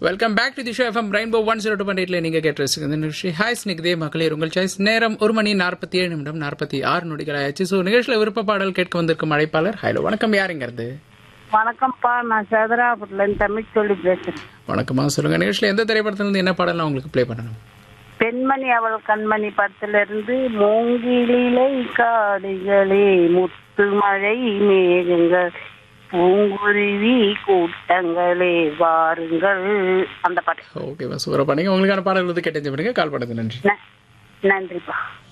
welcome back to the show FM rainbow one zero two point நீங்க கேட்டு ரசிக்க இந்த நிகழ்ச்சி ஹாய் ஸ்னிக்தே மகளிர் உங்கள் சாய்ஸ் நேரம் ஒரு மணி நாற்பத்தி ஏழு நிமிடம் நாற்பத்தி ஆறு நொடிகள் ஆயாச்சு ஸோ நிகழ்ச்சியில் விருப்ப பாடல் கேட்க வந்திருக்கும் அழைப்பாளர் ஹலோ வணக்கம் யாருங்கிறது வணக்கம்ப்பா நான் சேதராபுரத்துல இருந்து தமிழ் சொல்லி பேசுறேன் வணக்கமா சொல்லுங்க நிகழ்ச்சியில் எந்த திரைப்படத்திலிருந்து என்ன பாடலாம் உங்களுக்கு ப்ளே பண்ணணும் பெண்மணி அவள் கண்மணி படத்துல இருந்து மூங்கிலிலை காடுகளே முத்து மழை மேகங்கள் பூங்குருவி கூட்டங்களே வாருங்கள் அந்த பாட்டு ஓகேவா சூப்பராக பண்ணீங்க உங்களுக்கான பாடல் வந்து கேட்டு கால் பண்ணுங்க நன்றி ந- நன்றிப்பா